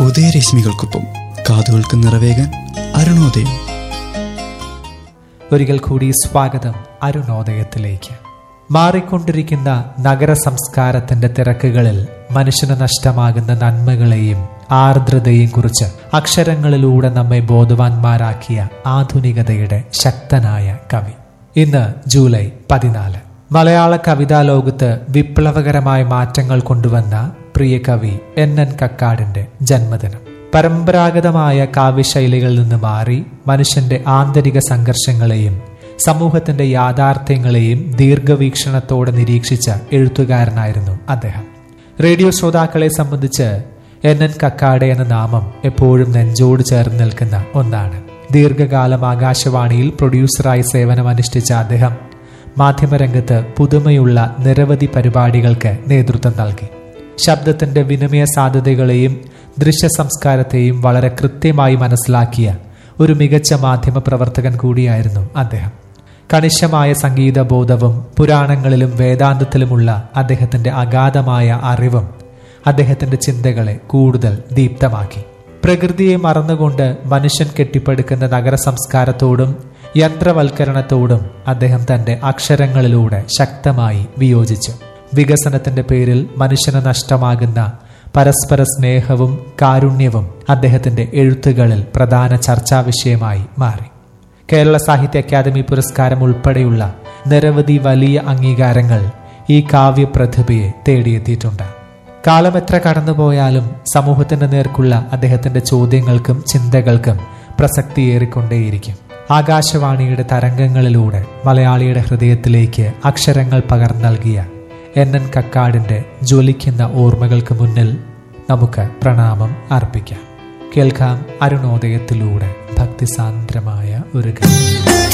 ഉദയരശ്മികൾക്കൊപ്പം കാതുകൾക്ക് നിറവേകാൻ അരുണോദയം ഒരിക്കൽ കൂടി സ്വാഗതം അരുണോദയത്തിലേക്ക് മാറിക്കൊണ്ടിരിക്കുന്ന നഗര സംസ്കാരത്തിന്റെ തിരക്കുകളിൽ മനുഷ്യന് നഷ്ടമാകുന്ന നന്മകളെയും ആർദ്രതയും കുറിച്ച് അക്ഷരങ്ങളിലൂടെ നമ്മെ ബോധവാന്മാരാക്കിയ ആധുനികതയുടെ ശക്തനായ കവി ഇന്ന് ജൂലൈ പതിനാല് മലയാള കവിതാ ലോകത്ത് വിപ്ലവകരമായ മാറ്റങ്ങൾ കൊണ്ടുവന്ന പ്രിയ കവി എൻ എൻ കക്കാടിന്റെ ജന്മദിനം പരമ്പരാഗതമായ കാവ്യശൈലികളിൽ നിന്ന് മാറി മനുഷ്യന്റെ ആന്തരിക സംഘർഷങ്ങളെയും സമൂഹത്തിന്റെ യാഥാർത്ഥ്യങ്ങളെയും ദീർഘവീക്ഷണത്തോടെ നിരീക്ഷിച്ച എഴുത്തുകാരനായിരുന്നു അദ്ദേഹം റേഡിയോ ശ്രോതാക്കളെ സംബന്ധിച്ച് എൻ എൻ കക്കാടെ എന്ന നാമം എപ്പോഴും നെഞ്ചോട് ചേർന്ന് നിൽക്കുന്ന ഒന്നാണ് ദീർഘകാലം ആകാശവാണിയിൽ പ്രൊഡ്യൂസറായി സേവനമനുഷ്ഠിച്ച അദ്ദേഹം മാധ്യമരംഗത്ത് പുതുമയുള്ള നിരവധി പരിപാടികൾക്ക് നേതൃത്വം നൽകി ശബ്ദത്തിന്റെ വിനിമയ സാധ്യതകളെയും ദൃശ്യ സംസ്കാരത്തെയും വളരെ കൃത്യമായി മനസ്സിലാക്കിയ ഒരു മികച്ച മാധ്യമ പ്രവർത്തകൻ കൂടിയായിരുന്നു അദ്ദേഹം കണിശമായ സംഗീത ബോധവും പുരാണങ്ങളിലും വേദാന്തത്തിലുമുള്ള അദ്ദേഹത്തിന്റെ അഗാധമായ അറിവും അദ്ദേഹത്തിന്റെ ചിന്തകളെ കൂടുതൽ ദീപ്തമാക്കി പ്രകൃതിയെ മറന്നുകൊണ്ട് മനുഷ്യൻ കെട്ടിപ്പടുക്കുന്ന നഗര സംസ്കാരത്തോടും യന്ത്രവൽക്കരണത്തോടും അദ്ദേഹം തന്റെ അക്ഷരങ്ങളിലൂടെ ശക്തമായി വിയോജിച്ചു വികസനത്തിന്റെ പേരിൽ മനുഷ്യന് നഷ്ടമാകുന്ന പരസ്പര സ്നേഹവും കാരുണ്യവും അദ്ദേഹത്തിന്റെ എഴുത്തുകളിൽ പ്രധാന ചർച്ചാ വിഷയമായി മാറി കേരള സാഹിത്യ അക്കാദമി പുരസ്കാരം ഉൾപ്പെടെയുള്ള നിരവധി വലിയ അംഗീകാരങ്ങൾ ഈ കാവ്യപ്രതിഭയെ തേടിയെത്തിയിട്ടുണ്ട് കാലം എത്ര കടന്നുപോയാലും സമൂഹത്തിന്റെ നേർക്കുള്ള അദ്ദേഹത്തിന്റെ ചോദ്യങ്ങൾക്കും ചിന്തകൾക്കും പ്രസക്തിയേറിക്കൊണ്ടേയിരിക്കും ആകാശവാണിയുടെ തരംഗങ്ങളിലൂടെ മലയാളിയുടെ ഹൃദയത്തിലേക്ക് അക്ഷരങ്ങൾ പകർന്നു നൽകിയ എൻ എൻ കക്കാടിന്റെ ജ്വലിക്കുന്ന ഓർമ്മകൾക്ക് മുന്നിൽ നമുക്ക് പ്രണാമം അർപ്പിക്കാം കേൾക്കാം അരുണോദയത്തിലൂടെ ഭക്തിസാന്ദ്രമായ ഒരു ഗാനം